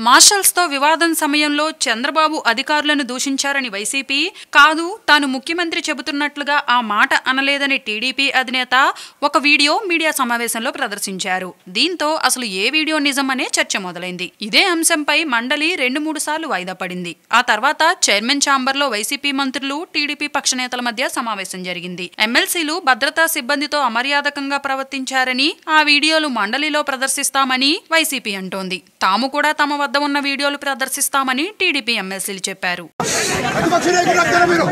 మార్షల్స్తో వివాదం సమయంలో చంద్రబాబు అధికారులను దూషించారని వైసీపీ కాదు తాను ముఖ్యమంత్రి చెబుతున్నట్లుగా ఆ మాట అనలేదని టీడీపీ అధినేత ఒక వీడియో మీడియా సమావేశంలో ప్రదర్శించారు దీంతో అసలు ఏ వీడియో నిజమనే చర్చ మొదలైంది ఇదే అంశంపై మండలి రెండు మూడు సార్లు వాయిదా పడింది ఆ తర్వాత చైర్మన్ ఛాంబర్లో వైసీపీ మంత్రులు టీడీపీ పక్ష నేతల మధ్య సమావేశం జరిగింది ఎమ్మెల్సీలు భద్రతా సిబ్బందితో అమర్యాదకంగా ప్రవర్తించారని ఆ వీడియోలు మండలిలో ప్రదర్శిస్తామని వైసీపీ అంటోంది తాము కూడా తమ వద్ద ఉన్న వీడియోలు ప్రదర్శిస్తామని టీడీపీ ఎమ్మెల్సీలు చెప్పారు ప్రతిపక్ష నాయకులు వస్తారా మీరు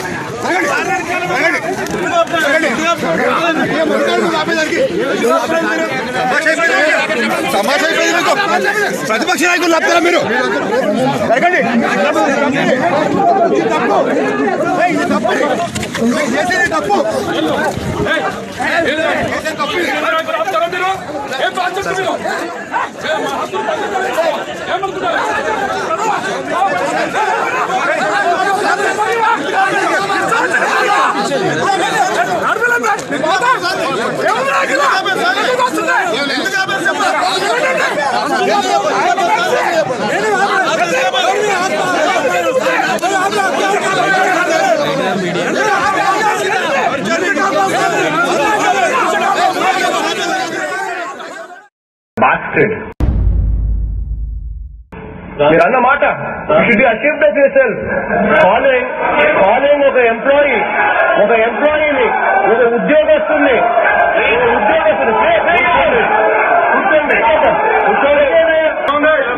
ఆగండి. ఆగండి. ఏం మాట్లాడుతున్నారు ఆపేదానికి? సమాజం అయిపోయింది మీకు. ప్రతిపక్ష నాయకులు వస్తారా మీరు జరగండి ఇది తప్పు ఏయ్, ఇది తప్పు మీరు చేసేది తప్పు చేసేది తప్పు ఇది. bastard. మీరు అన్న మాట should be achieved of yourself calling calling ఒక ఎంప్లాయీ ఒక ఎంప్లాయీని ఒక ఉద్యోగస్తుని ఒక ఉద్యోగస్తుని ఏ, ఏ, ఏ, కూర్చోండి కూర్చోండి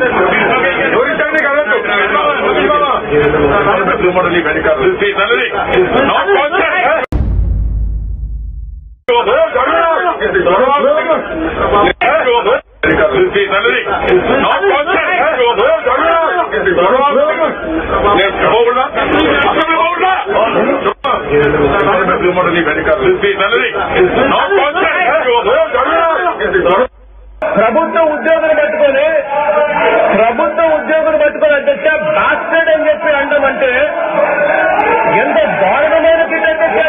ప్రభుత్వ ఉద్యోగులు పట్టుకొని ప్రభుత్వ ఉద్యోగులు పట్టుకొని అధ్యక్ష బాస్టర్డ్ అని చెప్పి అండం అంటే ఎంత దారుణమైన ఫిట్ అధ్యక్ష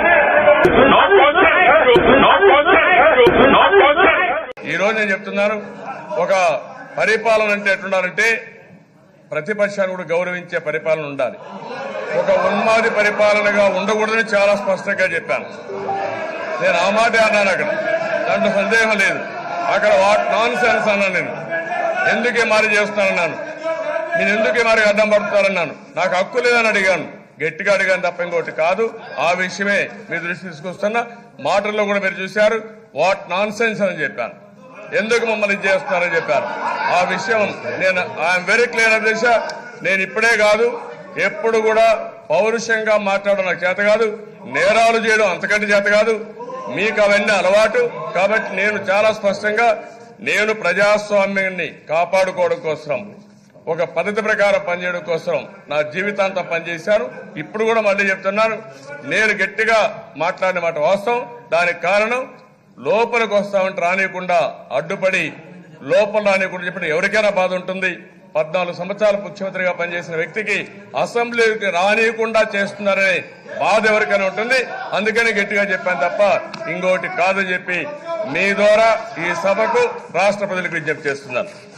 అది? ఈ రోజు నేను చెప్తున్నాను ఒక పరిపాలన అంటే ఎట్లుండాలంటే ప్రతిపక్షాన్ని కూడా గౌరవించే పరిపాలన ఉండాలి ఒక ఉన్మాది పరిపాలనగా ఉండకూడదని చాలా స్పష్టంగా చెప్పాను నేను ఆ మాట అన్నాను అక్కడ దాంట్లో సందేహం లేదు అక్కడ వాట్ నాన్ సెన్స్ అన్నాను నేను ఎందుకే మారి చేస్తున్నానన్నాను నేను ఎందుకే మరి అడ్డం పడుతున్నానన్నాను నాకు హక్కు లేదని అడిగాను గట్టిగా అడిగాను తప్ప ఇంకోటి కాదు ఆ విషయమే మీ దృష్టి తీసుకొస్తున్నా మాటల్లో కూడా మీరు చూశారు వాట్ నాన్ సెన్స్ అని చెప్పాను ఎందుకు మమ్మల్ని ఇది చేస్తున్నారని చెప్పారు ఆ విషయం నేను ఐఎమ్ వెరీ క్లియర్ అధ్యక్ష నేను ఇప్పుడే కాదు ఎప్పుడు కూడా పౌరుషంగా మాట్లాడడం నాకు చేత కాదు నేరాలు చేయడం అంతకంటే చేత కాదు మీకు అవన్నీ అలవాటు కాబట్టి నేను చాలా స్పష్టంగా నేను ప్రజాస్వామ్యాన్ని కాపాడుకోవడం కోసం ఒక పద్ధతి ప్రకారం పనిచేయడం కోసం నా జీవితాంతం పనిచేశాను ఇప్పుడు కూడా మళ్ళీ చెప్తున్నాను నేను గట్టిగా మాట్లాడిన మాట వాస్తవం దానికి కారణం లోపలికి వస్తామంటే రానియకుండా అడ్డుపడి లోపల రానియకుండా చెప్పిన ఎవరికైనా బాధ ఉంటుంది పద్నాలుగు సంవత్సరాలు ముఖ్యమంత్రిగా పనిచేసిన వ్యక్తికి అసెంబ్లీకి రానియకుండా చేస్తున్నారనే బాధ ఎవరికైనా ఉంటుంది అందుకని గట్టిగా చెప్పాను తప్ప ఇంకోటి కాదని చెప్పి మీ ద్వారా ఈ సభకు రాష్ట్ర ప్రజలకు విజ్ఞప్తి చేస్తున్నాను